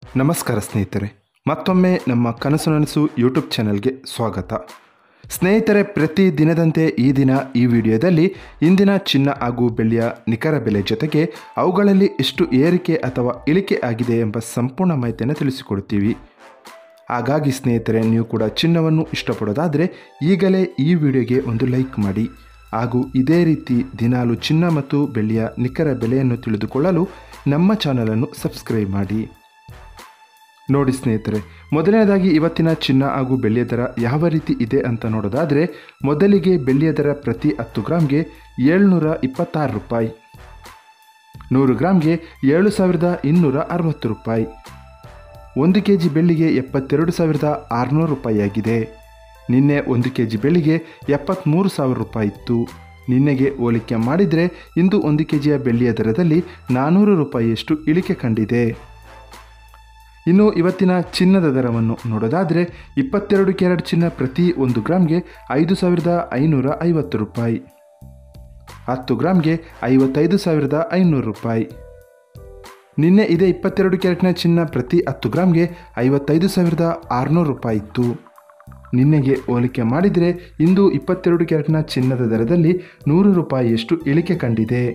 ನಮಸ್ಕಾರ ಸ್ನೇಹಿತರೆ ಮತ್ತೊಮ್ಮೆ ನಮ್ಮ ಕನಸು ನನಸು ಯೂಟ್ಯೂಬ್ ಚಾನೆಲ್ಗೆ ಸ್ವಾಗತ ಸ್ನೇಹಿತರೆ ಪ್ರತಿ ದಿನದಂತೆ ಈ ದಿನ ಈ ವಿಡಿಯೋದಲ್ಲಿ ಇಂದಿನ ಚಿನ್ನ ಹಾಗೂ ಬೆಳ್ಳಿಯ ನಿಖರ ಬೆಲೆ ಜೊತೆಗೆ ಅವುಗಳಲ್ಲಿ ಎಷ್ಟು ಏರಿಕೆ ಅಥವಾ ಇಳಿಕೆ ಆಗಿದೆ ಎಂಬ ಸಂಪೂರ್ಣ ಮಾಹಿತಿಯನ್ನು ತಿಳಿಸಿಕೊಡ್ತೀವಿ ಹಾಗಾಗಿ ಸ್ನೇಹಿತರೆ ನೀವು ಕೂಡ ಚಿನ್ನವನ್ನು ಇಷ್ಟಪಡೋದಾದರೆ ಈಗಲೇ ಈ ವಿಡಿಯೋಗೆ ಒಂದು ಲೈಕ್ ಮಾಡಿ ಹಾಗೂ ಇದೇ ರೀತಿ ದಿನಾಲು ಚಿನ್ನ ಮತ್ತು ಬೆಳ್ಳಿಯ ನಿಖರ ಬೆಲೆಯನ್ನು ತಿಳಿದುಕೊಳ್ಳಲು ನಮ್ಮ ಚಾನಲನ್ನು ಸಬ್ಸ್ಕ್ರೈಬ್ ಮಾಡಿ ನೋಡಿ ಸ್ನೇಹಿತರೆ ಮೊದಲನೇದಾಗಿ ಇವತ್ತಿನ ಚಿನ್ನ ಹಾಗೂ ಬೆಳ್ಳಿಯ ದರ ಯಾವ ರೀತಿ ಇದೆ ಅಂತ ನೋಡೋದಾದರೆ ಮೊದಲಿಗೆ ಬೆಳ್ಳಿಯ ದರ ಪ್ರತಿ ಹತ್ತು ಗ್ರಾಮ್ಗೆ ಏಳ್ನೂರ ಇಪ್ಪತ್ತಾರು ರೂಪಾಯಿ ನೂರು ಗ್ರಾಮ್ಗೆ ಏಳು ಸಾವಿರದ ಇನ್ನೂರ ಅರವತ್ತು ರೂಪಾಯಿ ಒಂದು ಕೆ ಜಿ ಬೆಳ್ಳಿಗೆ ಎಪ್ಪತ್ತೆರಡು ಸಾವಿರದ ಆರುನೂರು ರೂಪಾಯಿಯಾಗಿದೆ ನಿನ್ನೆ ಒಂದು ಕೆ ಜಿ ಬೆಳ್ಳಿಗೆ ಎಪ್ಪತ್ತ್ಮೂರು ಸಾವಿರ ರೂಪಾಯಿ ಇತ್ತು ನಿನ್ನೆಗೆ ಹೋಲಿಕೆ ಮಾಡಿದರೆ ಇಂದು ಒಂದು ಕೆ ಜಿಯ ಬೆಳ್ಳಿಯ ದರದಲ್ಲಿ ನಾನ್ನೂರು ರೂಪಾಯಿಯಷ್ಟು ಇಳಿಕೆ ಕಂಡಿದೆ ಇನ್ನು ಇವತ್ತಿನ ಚಿನ್ನದ ದರವನ್ನು ನೋಡೋದಾದರೆ ಇಪ್ಪತ್ತೆರಡು ಕ್ಯಾರೆಟ್ ಚಿನ್ನ ಪ್ರತಿ ಒಂದು ಗ್ರಾಮ್ಗೆ ಐದು ಸಾವಿರದ ಐನೂರ ಐವತ್ತು ರೂಪಾಯಿ ಹತ್ತು ಗ್ರಾಮ್ಗೆ ಐವತ್ತೈದು ಸಾವಿರದ ಐನೂರು ರೂಪಾಯಿ ನಿನ್ನೆ ಇದೇ ಇಪ್ಪತ್ತೆರಡು ಕ್ಯಾರೆಟ್ನ ಚಿನ್ನ ಪ್ರತಿ ಹತ್ತು ಗ್ರಾಮ್ಗೆ ಐವತ್ತೈದು ಸಾವಿರದ ಆರುನೂರು ರೂಪಾಯಿ ಇತ್ತು ನಿನ್ನೆಗೆ ಹೋಲಿಕೆ ಮಾಡಿದರೆ ಇಂದು ಇಪ್ಪತ್ತೆರಡು ಕ್ಯಾರೆಟ್ನ ಚಿನ್ನದ ದರದಲ್ಲಿ ನೂರು ರೂಪಾಯಿಯಷ್ಟು ಇಳಿಕೆ ಕಂಡಿದೆ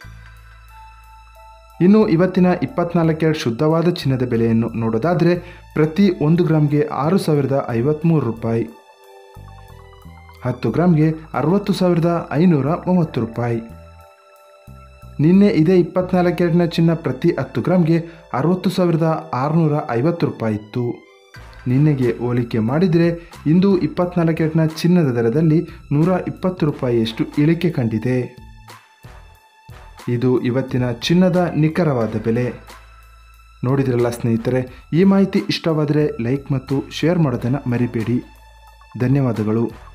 ಇನ್ನು ಇವತ್ತಿನ ಇಪ್ಪತ್ನಾಲ್ಕು ಕ್ಯಾರೆಟ್ ಶುದ್ಧವಾದ ಚಿನ್ನದ ಬೆಲೆಯನ್ನು ನೋಡೋದಾದರೆ ಪ್ರತಿ ಒಂದು ಗ್ರಾಮ್ಗೆ ಆರು ಸಾವಿರದ ಐವತ್ತ್ಮೂರು ರೂಪಾಯಿ ಹತ್ತು ಗ್ರಾಮ್ಗೆ ಅರವತ್ತು ಸಾವಿರದ ಐನೂರ ಮೂವತ್ತು ರೂಪಾಯಿ ನಿನ್ನೆ ಇದೇ ಇಪ್ಪತ್ನಾಲ್ಕು ಕ್ಯಾರೆಟ್ನ ಚಿನ್ನ ಪ್ರತಿ ಹತ್ತು ಗ್ರಾಮ್ಗೆ ಅರವತ್ತು ಸಾವಿರದ ಆರುನೂರ ಐವತ್ತು ರೂಪಾಯಿ ಇತ್ತು ನಿನ್ನೆಗೆ ಹೋಲಿಕೆ ಮಾಡಿದರೆ ಇಂದು ಇಪ್ಪತ್ನಾಲ್ಕು ಕ್ಯಾರೆಟ್ನ ಚಿನ್ನದ ದರದಲ್ಲಿ ನೂರ ಇಪ್ಪತ್ತು ರೂಪಾಯಿಯಷ್ಟು ಇಳಿಕೆ ಕಂಡಿದೆ ಇದು ಇವತ್ತಿನ ಚಿನ್ನದ ನಿಖರವಾದ ಬೆಲೆ ನೋಡಿದ್ರಲ್ಲ ಸ್ನೇಹಿತರೆ ಈ ಮಾಹಿತಿ ಇಷ್ಟವಾದರೆ ಲೈಕ್ ಮತ್ತು ಶೇರ್ ಮಾಡೋದನ್ನು ಮರಿಬೇಡಿ ಧನ್ಯವಾದಗಳು